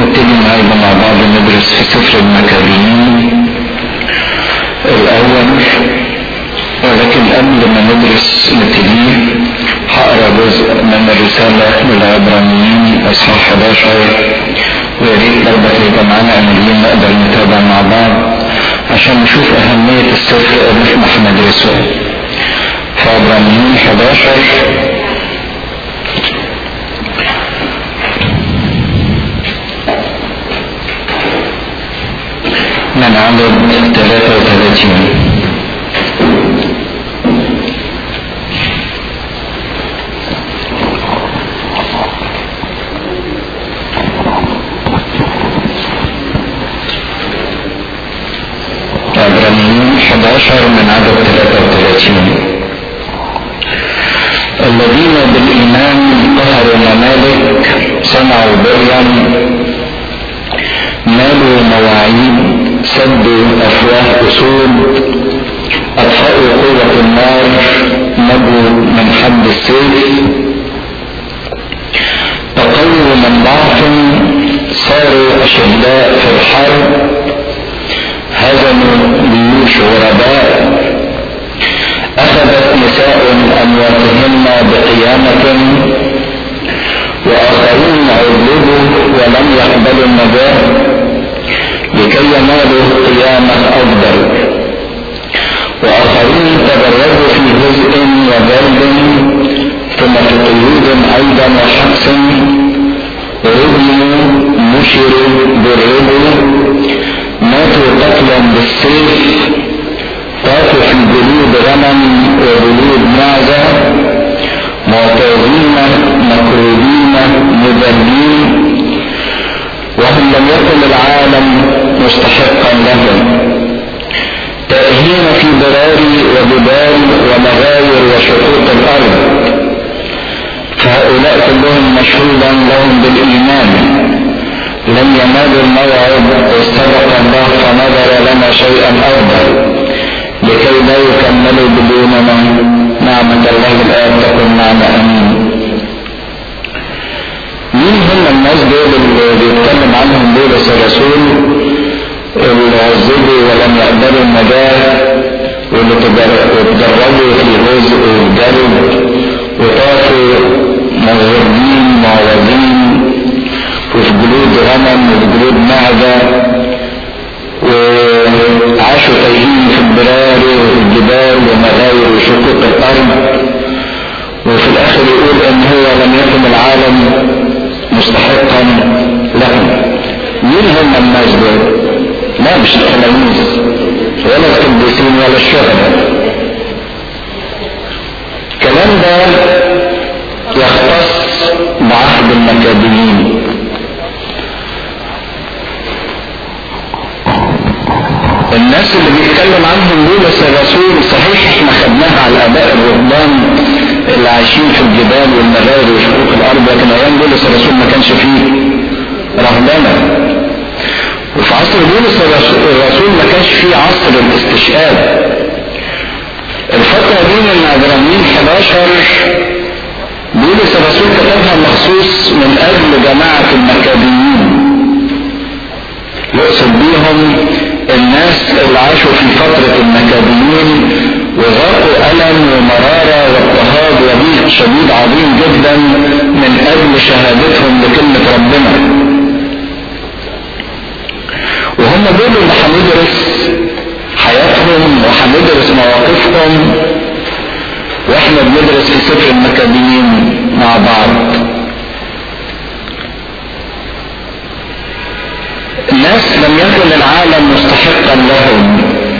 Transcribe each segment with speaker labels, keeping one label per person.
Speaker 1: نبتدي النهارده مع بعض ندرس في سفر المكابين الأول ولكن قبل ما ندرس نبتديه هقرا جزء من الرسالة للعبرانيين إصحاح 11 ويا ريت لو يبقى معانا أمليين نقدر نتابع مع بعض عشان نشوف أهمية السفر اللي احنا هندرسه في عبرانيين 11 من عدد 33 عبرانيين 11 من عدد 33 الذين بالإيمان قهروا ممالك صنعوا برا نالوا مواعيد سدوا أفواه أسود أطفأوا قوة النار نجوا من حد السيف تقووا من ضعف صاروا أشداء في الحرب هزموا جيوش غرباء أخذت نساء أمواتهن بقيامة وآخرون عذبوا ولم يقبلوا النجاة لكي ينالوا قيامة أفضل وآخرين تدرجوا في جزء وجلد ثم في قيود أيضا وحبس رجموا نشروا برعبوا ماتوا قتلا بالسيف طافوا في جلود غنم وجلود معزة معتادين مكروبين مذلين وهم لم يكن العالم مستحقا لهم تائهين في ضرار وجبال ومغاير وشقوق الارض فهؤلاء كلهم مشهودا لهم بالايمان لم ينالوا الموعد واستبق الله فنظر لنا شيئا افضل لكي لا يكملوا بدوننا نعمة الله الآن تكن معنا أمين مين هم الناس دول اللي بيتكلم عنهم بولس الرسول اللي عذبوا ولم يقبلوا النجاة واللي تدربوا في الرزق والجلد وطافوا مغربين معوضين وفي جلود غنم وفي جلود معدة وعاشوا تايهين في البراري وفي الجبال ومغاير وشقوق الارض وفي الاخر يقول ان هو لم يكن العالم مستحقا لهم مين هم الناس دول لا مش التلاميذ ولا القديسين ولا الشهداء الكلام ده يختص بعهد المكابيين الناس اللي بيتكلم عنهم بولس الرسول صحيح احنا خدناها على الاباء الرهبان اللي عايشين في الجبال والمغارب وشقوق الارض لكن ايام بولس الرسول ما كانش فيه رهبنه وفي عصر بولس الرسول ما كانش فيه عصر الاستشهاد الفترة دي من عبرانيين 11 بولس الرسول كتبها مخصوص من اجل جماعة المكابيين يقصد بيهم الناس اللي عاشوا في فترة المكابيين وذاقوا ألم ومرارة واضطهاد وضيق شديد عظيم جدا من أجل شهادتهم لكلمة ربنا وهم دول اللي هندرس حياتهم وهندرس مواقفهم واحنا بندرس في سفر المكابيين مع بعض الناس لم يكن العالم مستحقا لهم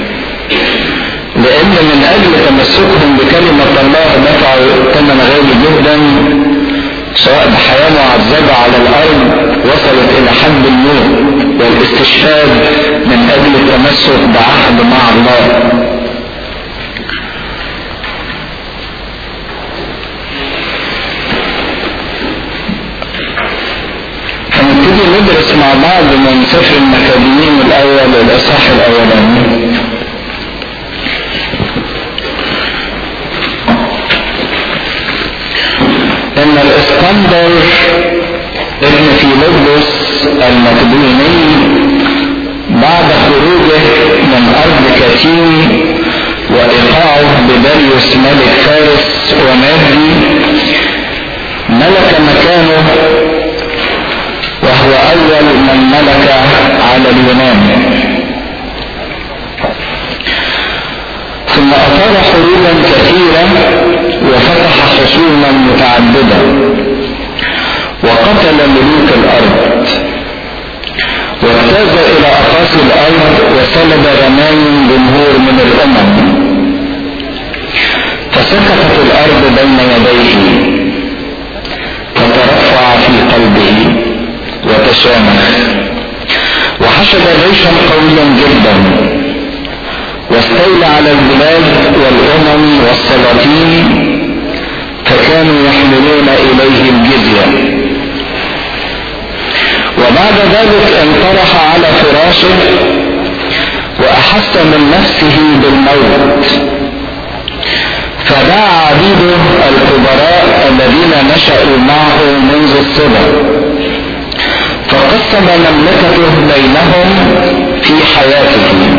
Speaker 1: لان من اجل تمسكهم بكلمة الله دفعوا ثمن غالي جدا سواء بحياة معذبة على الارض وصلت الى حد الموت والاستشهاد من اجل التمسك بعهد مع الله هنبتدي ندرس مع بعض من سفر المكابيين الاول الاصحاح الاولاني ان الاسكندر ابن فيلبس المقدوني بعد خروجه من ارض كتيم وايقاعه بداريوس ملك فارس ومادي ملك مكانه وهو اول من ملك على اليونان ثم اثار حروبا كثيره وفتح خصوما متعدده وقتل ملوك الارض واجتاز الى اقاصي الارض وسلب رماي جمهور من الامم فسكتت الارض بين يديه فترفع في قلبه وتشامخ وحشد جيشا قويا جدا واستولى على البلاد والامم والسلاطين فكانوا يحملون اليه الجزيه وبعد ذلك انطرح على فراشه واحس من نفسه بالموت فدعا عبيده الكبراء الذين نشأوا معه منذ الصبا فقسم مملكته بينهم في حياته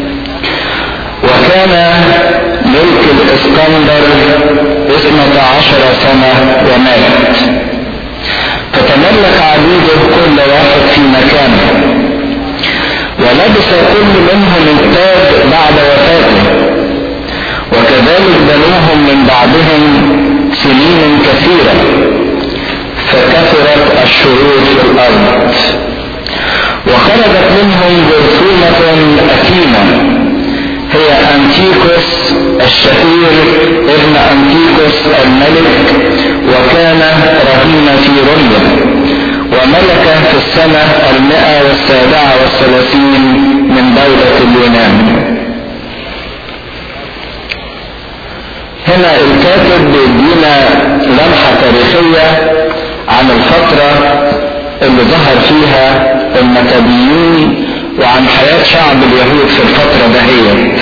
Speaker 1: وكان ملك الاسكندر اثنة عشر سنة ومات فتملك عبيده كل واحد في مكانه ولبس كل منهم التاج بعد وفاته وكذلك بنوهم من بعدهم سنين كثيرة فكثرت الشرور في الأرض وخرجت منهم جرثومة أثيمة هي أنتيكوس الشهير ابن أنتيكوس الملك وكان رهينا في روميا وملك في السنة المئة والسابعة والثلاثين من دولة اليونان هنا الكاتب بيدينا لمحة تاريخية عن الفترة اللي ظهر فيها المكابيين وعن حياة شعب اليهود في الفترة دهيت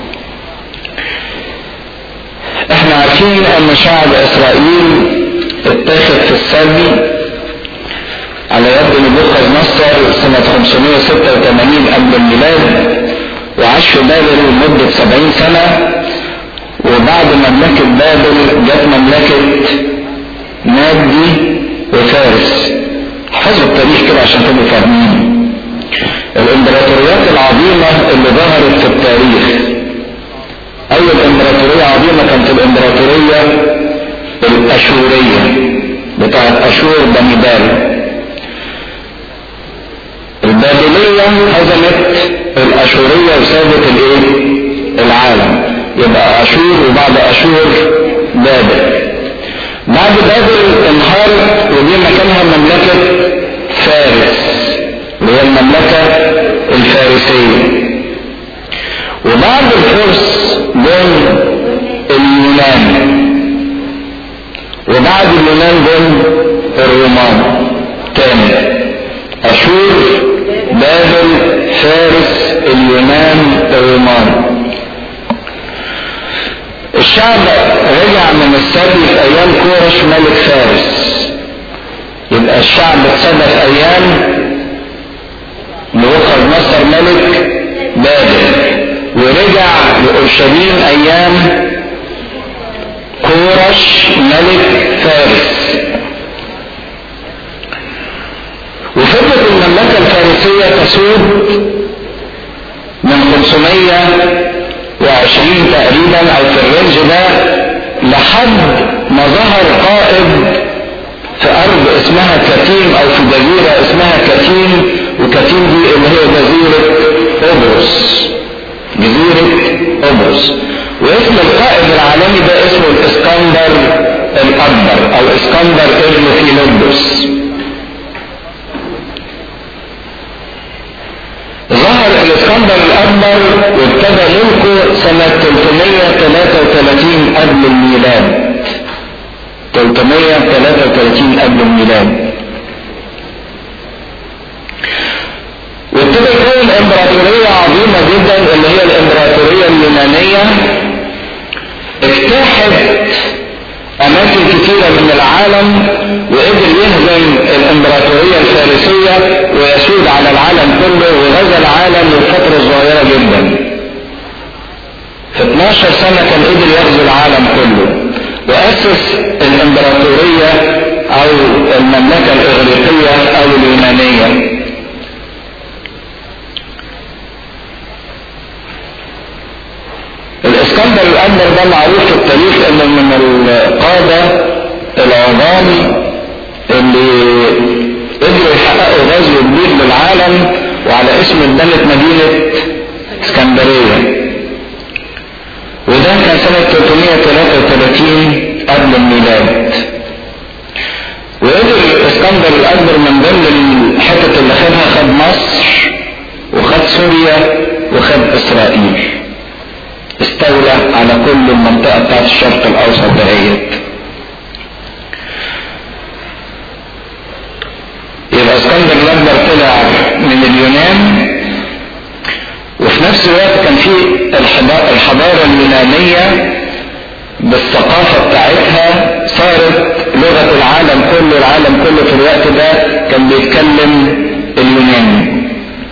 Speaker 1: احنا عارفين ان شعب اسرائيل اتاخد في السبي على يد نبوخذ نصر سنة 586 قبل الميلاد وعاش في بابل لمدة 70 سنة وبعد مملكة بابل جت مملكة مادي وفارس حفظوا التاريخ كده عشان تبقوا فاهمين الامبراطوريات العظيمة اللي ظهرت في التاريخ اول امبراطورية عظيمة كانت الامبراطورية الاشورية بتاعت اشور بني بال البابلية هزمت الاشورية وسابت الايه العالم يبقى اشور وبعد اشور بابل بعد بابل انهارت وجي مكانها مملكة فارس اللي هي المملكة الفارسية وبعد الفرس جم اليونان وبعد اليونان جم الرومان تاني اشور بابل فارس اليونان الرومان الشعب رجع من السبي في ايام كورش ملك فارس يبقى الشعب اتسبى في ايام نبوخذ نصر ملك بابل ورجع لأورشليم أيام كورش ملك فارس وفضلت المملكة الفارسية تسود من 520 تقريبا أو في الرينج ده لحد ما ظهر قائد في أرض اسمها كتيم أو في جزيرة اسمها كتيم وكتيم دي اللي هي جزيرة قبرص جزيرة قبرص واسم القائد العالمي ده اسمه الاسكندر الاكبر او اسكندر ابن فيلبس ظهر الاسكندر الاكبر وابتدى ملكه سنة 333 قبل الميلاد 333 قبل الميلاد وابتدى يكون امبراطورية عظيمة جدا اللي هي الامبراطورية اليونانية اجتاحت اماكن كثيرة من العالم وقدر يهزم الامبراطورية 13 سنة كان قدر يغزو العالم كله وأسس الإمبراطورية أو المملكة الإغريقية أو اليونانية الإسكندر الأكبر ده معروف في التاريخ إنه من القادة العظام اللي قدروا يحققوا غزو كبير للعالم وعلى اسم اتبنت مدينة اسكندرية وده كان سنة 333 قبل الميلاد وقدر الاسكندر الاكبر من ضمن الحتت اللي خدها خد مصر وخد سوريا وخد اسرائيل استولى على كل المنطقة بتاعت الشرق الاوسط دهيت يبقى اسكندر الاكبر طلع من اليونان وفي نفس الوقت كان في الحضارة اليونانية بالثقافة بتاعتها صارت لغة العالم كله العالم كله في الوقت ده كان بيتكلم اليوناني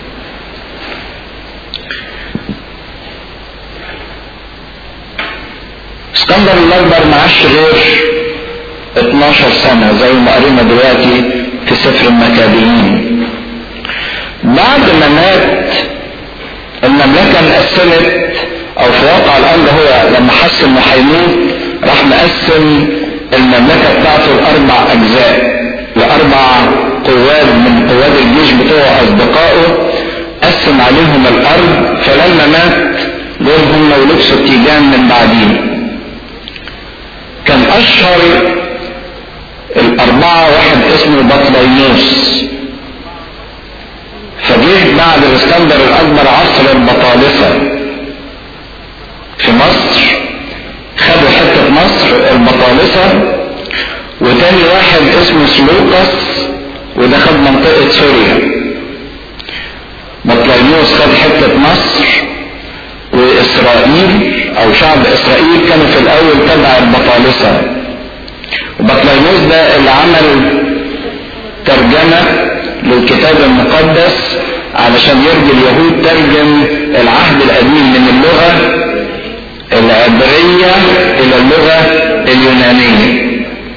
Speaker 1: اسكندر الاكبر معاش غير 12 سنة زي ما قرينا دلوقتي في سفر المكابيين بعد ما مات المملكة انقسمت او في واقع الامر هو لما حس انه هيموت راح مقسم المملكة بتاعته لاربع اجزاء لاربع قوات من قوات الجيش بتوع اصدقائه قسم عليهم الارض فلما مات دول هم ولبسوا التيجان من بعدين كان اشهر الاربعة واحد اسمه بطليموس فجه بعد الاسكندر الاكبر عصر البطالسة في مصر خدوا حتة مصر البطالسة وتاني واحد اسمه سلوقس وده خد منطقة سوريا بطليموس خد حتة مصر واسرائيل او شعب اسرائيل كانوا في الاول تبع البطالسة وبطليموس ده اللي عمل ترجمة للكتاب المقدس علشان يرجي اليهود ترجم العهد القديم من اللغة العبرية إلى اللغة اليونانية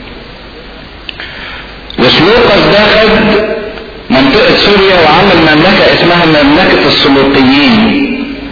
Speaker 1: وسلوقس ده خد منطقة سوريا وعمل مملكة اسمها مملكة السلوقيين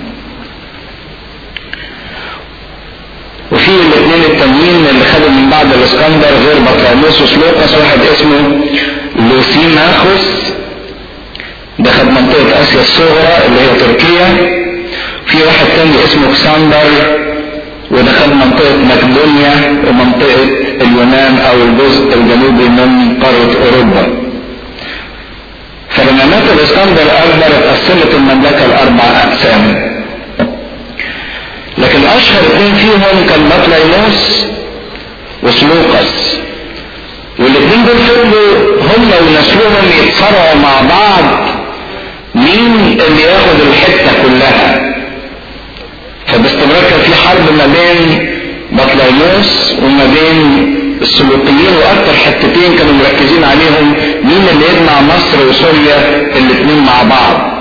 Speaker 1: وفي الاثنين التانيين اللي خدوا من بعد الاسكندر غير بطليموس وسلوقس واحد اسمه لوسيماخوس ده خد منطقة اسيا الصغرى اللي هي تركيا في واحد تاني اسمه كساندر وده خد منطقة مقدونيا ومنطقة اليونان او الجزء الجنوبي من قارة اوروبا فلما مات الاسكندر الاكبر اتقسمت المملكة لاربع اقسام لكن اشهر اثنين فيهم كان بطليموس وسلوقس والاثنين دول فضلوا هم ونسلهم يتصارعوا مع بعض مين اللي ياخد الحته كلها فباستمرار كان في حرب ما بين بطليموس وما بين السلوقيين واكتر حتتين كانوا مركزين عليهم مين اللي يجمع مصر وسوريا الاثنين مع بعض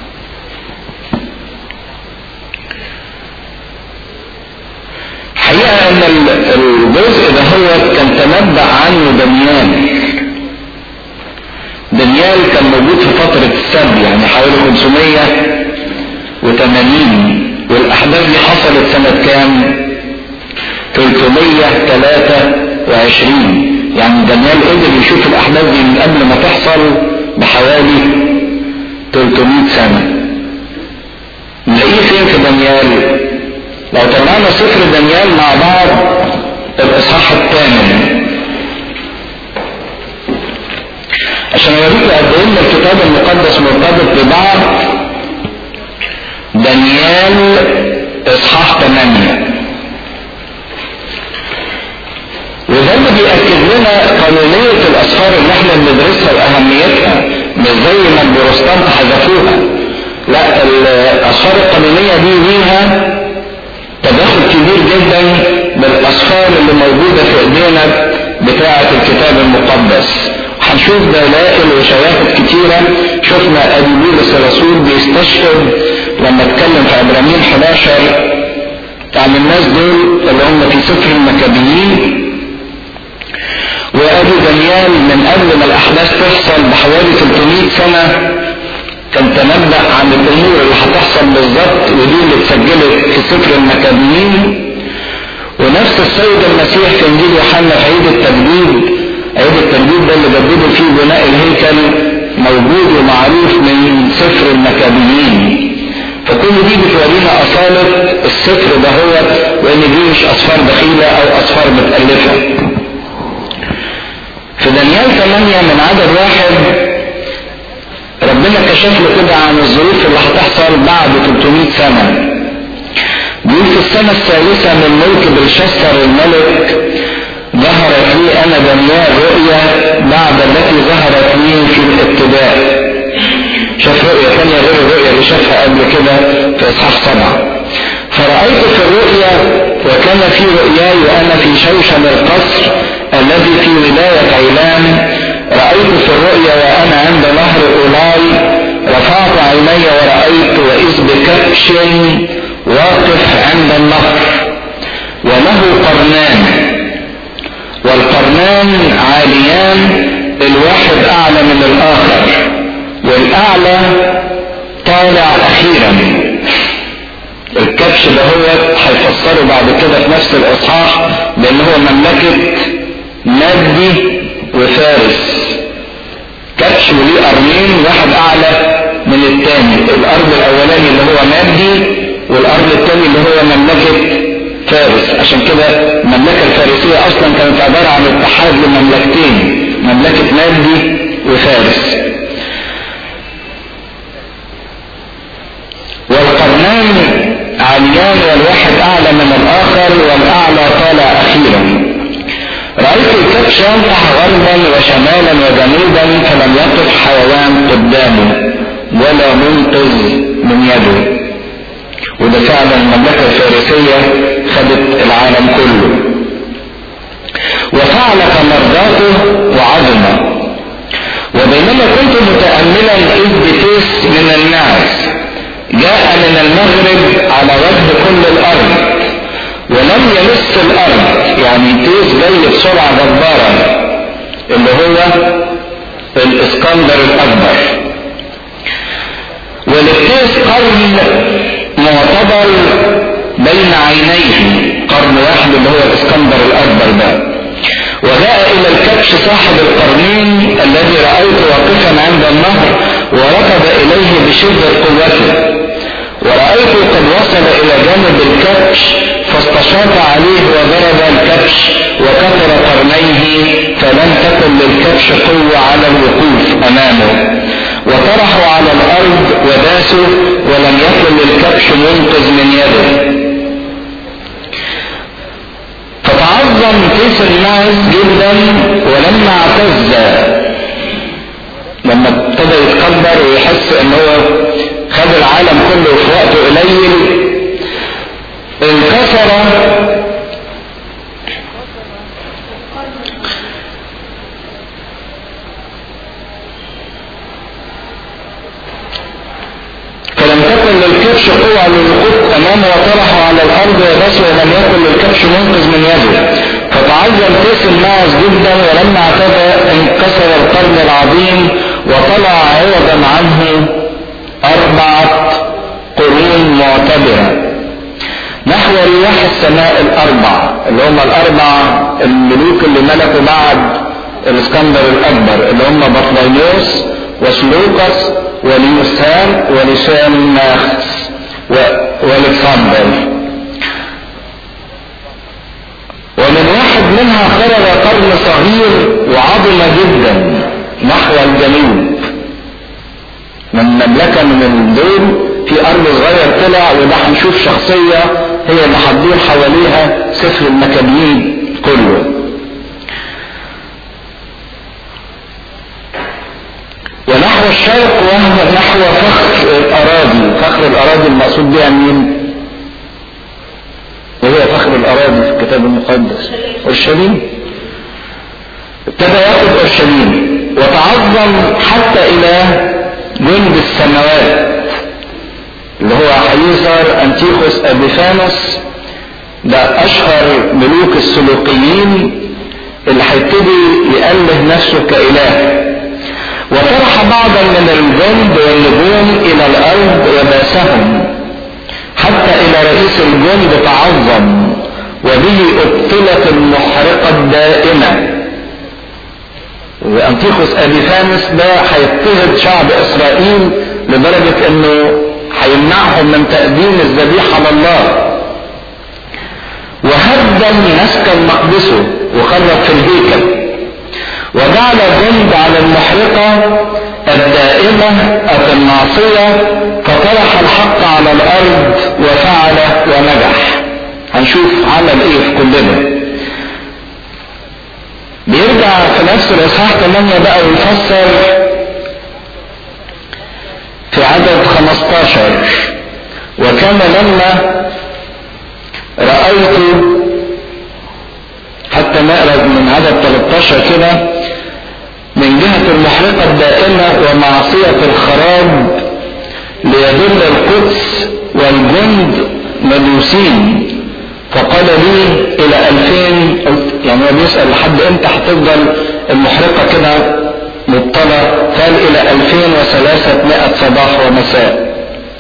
Speaker 1: الحقيقة ان الجزء ده هو كان تنبأ عنه دانيال دانيال كان موجود في فترة السبي يعني حوالي 580 والاحداث دي حصلت سنة كام 323 يعني دانيال قدر يشوف الاحداث دي من قبل ما تحصل بحوالي 300 سنة نلاقيه فين في دانيال لو طلعنا سفر دانيال مع بعض الاصحاح الثامن عشان اوريك قد ايه الكتاب المقدس مرتبط ببعض دانيال اصحاح 8 وده اللي بيأكد لنا قانونية الأسفار اللي احنا بندرسها وأهميتها مش زي ما البروستانت حذفوها لا الأسفار القانونية دي ليها تداخل كبير جدا بالاسفار اللي موجودة في ايدينا بتاعة الكتاب المقدس هنشوف دلائل وشواهد كتيرة شفنا ابي بولس الرسول بيستشهد لما اتكلم في عبرانيين 11 يعني الناس دول اللي هم في سفر المكابيين وابو دانيال من قبل ما الاحداث تحصل بحوالي 300 سنه كان تنبأ عن الامور اللي هتحصل بالظبط ودي اللي اتسجلت في سفر المكابيين ونفس السيد المسيح في انجيل يوحنا في عيد التجديد عيد التجديد ده اللي جددوا فيه بناء الهيكل موجود ومعروف من سفر المكابيين فكل دي بتورينا أصالة السفر ده هو وإن دي مش أصفار دخيلة أو أصفار متألفة. في دانيال 8 من عدد واحد ربنا كشف له كده عن الظروف اللي هتحصل بعد 300 سنة. بيقول في السنة الثالثة من ملك بلشسر الملك ظهرت لي أنا دانيال رؤيا بعد التي ظهرت لي في الابتداء. شاف رؤية ثانية غير الرؤية اللي شافها قبل كده في إصحاح سبعة. فرأيت في الرؤيا وكان في رؤياي وأنا في شوشن القصر الذي في ولاية عيلان رأيت في الرؤيا وأنا عند نهر أولاي رفعت عيني ورأيت وإذ بكبش واقف عند النهر وله قرنان والقرنان عاليان الواحد أعلى من الآخر والأعلى طالع أخيرا الكبش ده هو هيفسره بعد كده في نفس الإصحاح بأن هو مملكة مادي وفارس كبش وليه قرنين واحد أعلى من الثاني الأرض الأولاني اللي هو مادي والأرض الثاني اللي هو مملكة فارس عشان كده المملكة الفارسية أصلا كانت عبارة عن اتحاد لمملكتين مملكة مادي وفارس والقرنان عاليان والواحد اعلى من الاخر والاعلى طالع اخيرا رأيت الكبش ينطح غربا وشمالا وجنوبا فلم يقف حيوان قدامه ولا منقذ من يده وده فعلا المملكة الفارسية خدت العالم كله وفعل كمرضاته وعظمه وبينما كنت متأملا إذ بتيس من الناس جاء من المغرب على وجه كل الارض ولم يمس الارض يعني تيس جاي بسرعه جباره اللي هو الاسكندر الاكبر وللتيس قرن معتبر بين عينيه قرن واحد اللي هو الاسكندر الاكبر ده وجاء الى الكبش صاحب القرنين الذي رايته واقفا عند النهر وركض اليه بشده قوته ورأيته قد وصل إلى جانب الكبش فاستشاط عليه وضرب الكبش وكسر قرنيه فلم تكن للكبش قوة على الوقوف أمامه وطرحوا على الأرض وداسوا ولم يكن للكبش منقذ من يده فتعظم كيس الناس جدا ولما اعتز لما ابتدى يتكبر ويحس ان هو خد العالم كله في وقت قليل انكسر فلم تكن للكبش قوة للوقوف أمامه وطرحه على الأرض وبس ولم يكن للكبش منقذ من يده فتعظم قيس الناس جدا ولما اعتدى انكسر القرن العظيم وطلع عوضا عنه أربعة قرون معتبرة نحو رياح السماء الأربع اللي هم الأربع الملوك اللي ملكوا بعد الإسكندر الأكبر اللي هم بطليموس وسلوكس وليوسان ولسان ماخس والكسندر ومن واحد منها خرج قرن صغير وعظم جدا نحو الجنوب من مملكة من دول في أرض صغير طلع وده هنشوف شخصية هي اللي هتدور حواليها سفر المكابين كله ونحو الشرق ونحو فخر الأراضي فخر الأراضي المقصود بها مين؟ وهي فخر الأراضي في الكتاب المقدس أورشليم ابتدى ياخد أورشليم وتعظم حتى إلى جند السماوات اللي هو هيظهر أنتيخوس أبيفانوس ده اشهر ملوك السلوقيين اللي هيبتدي يأله نفسه كإله وطرح بعضا من الجند والنجوم إلى الأرض وباسهم حتى إلى رئيس الجند تعظم وبه ابطلت المحرقة الدائمة وأنطيخوس أبيفانس ده هيضطهد شعب إسرائيل لدرجة إنه هيمنعهم من تقديم الذبيحة لله وهدم مسكن مقدسه وخرب في الهيكل وجعل جند على المحرقة الدائمة أو الناصية فطرح الحق على الأرض وفعل ونجح هنشوف عمل ايه في كل ده بيرجع في نفس الاصحاح 8 بقى ويفسر في عدد 15 وكان لما رأيت حتى نقرا من عدد 13 كده من جهة المحرقة الدائمة ومعصية الخراب ليدل القدس والجند مدوسين فقال لي الى الفين قلت يعني هو بيسأل لحد امتى هتفضل المحرقة كده مبطلة قال الى الفين وثلاثمائة صباح ومساء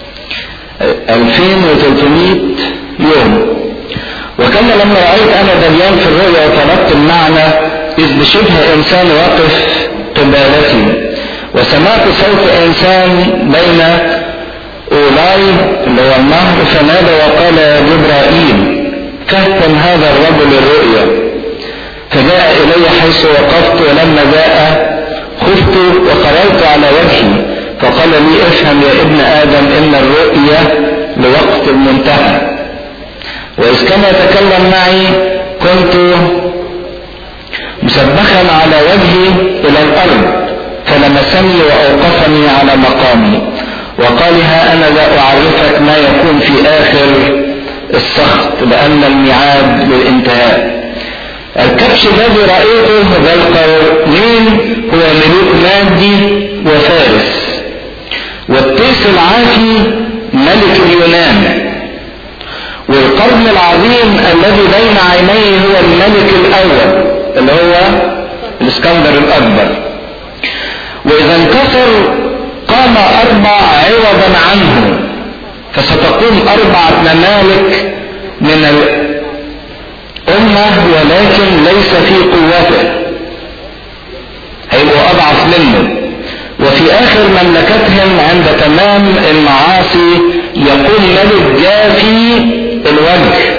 Speaker 1: الفين وتلتمائة يوم وكان لما رأيت انا دليان في الرؤيا وطلبت المعنى اذ بشبه انسان واقف قبالتي وسمعت صوت انسان بين اولاي اللي هو النهر فنادى وقال يا جبرائيل كهتم هذا الرجل الرؤيا فجاء الي حيث وقفت ولما جاء خفت وخرجت على وجهي فقال لي افهم يا ابن ادم ان الرؤيا لوقت المنتهى واذ كان يتكلم معي كنت مسبخا على وجهي الى الارض فلمسني واوقفني على مقامي وقال ها انا لا اعرفك ما يكون في اخر السخط لأن الميعاد للانتهاء الكبش الذي رأيته ذا القرنين هو ملوك مادي وفارس والتيس العافي ملك اليونان والقرن العظيم الذي بين عينيه هو الملك الأول اللي هو الاسكندر الأكبر وإذا انكسر قام أربع عوضا عنه فستقوم أربعة ممالك من الأمة ولكن ليس في قوته هيبقوا أضعف منه وفي آخر مملكتهم عند تمام المعاصي يقوم ملك جافي الوجه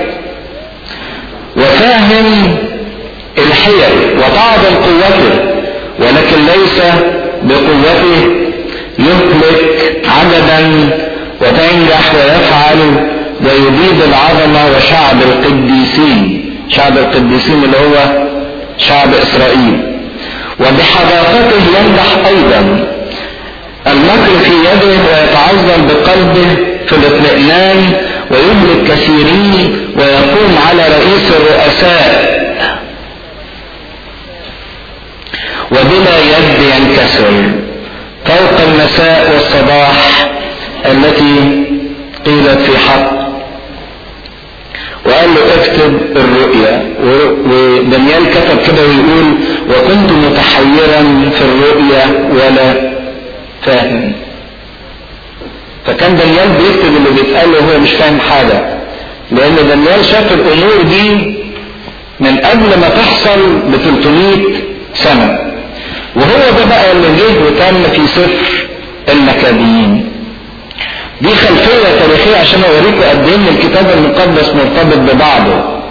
Speaker 1: وفاهم الحيل وتعظم قوته ولكن ليس بقوته يهلك عددا وتنجح ويفعل ويبيد العظمة وشعب القديسين شعب القديسين اللي هو شعب إسرائيل وبحذاقته ينجح أيضا المكر في يده ويتعظم بقلبه في الاطمئنان ويهلك كثيرين ويقوم على رئيس الرؤساء وبلا يد ينكسر فوق المساء والصباح التي قيلت في حق وقال له اكتب الرؤيا ودانيال كتب كده ويقول وكنت متحيرا في الرؤيا ولا فاهم فكان دانيال بيكتب اللي بيتقال له وهو مش فاهم حاجة لأن دانيال شاف الأمور دي من قبل ما تحصل ب 300 سنة وهو ده بقى اللي جه وتم في سفر المكابيين دي خلفية تاريخية عشان اوريكم قد ايه الكتاب المقدس مرتبط ببعضه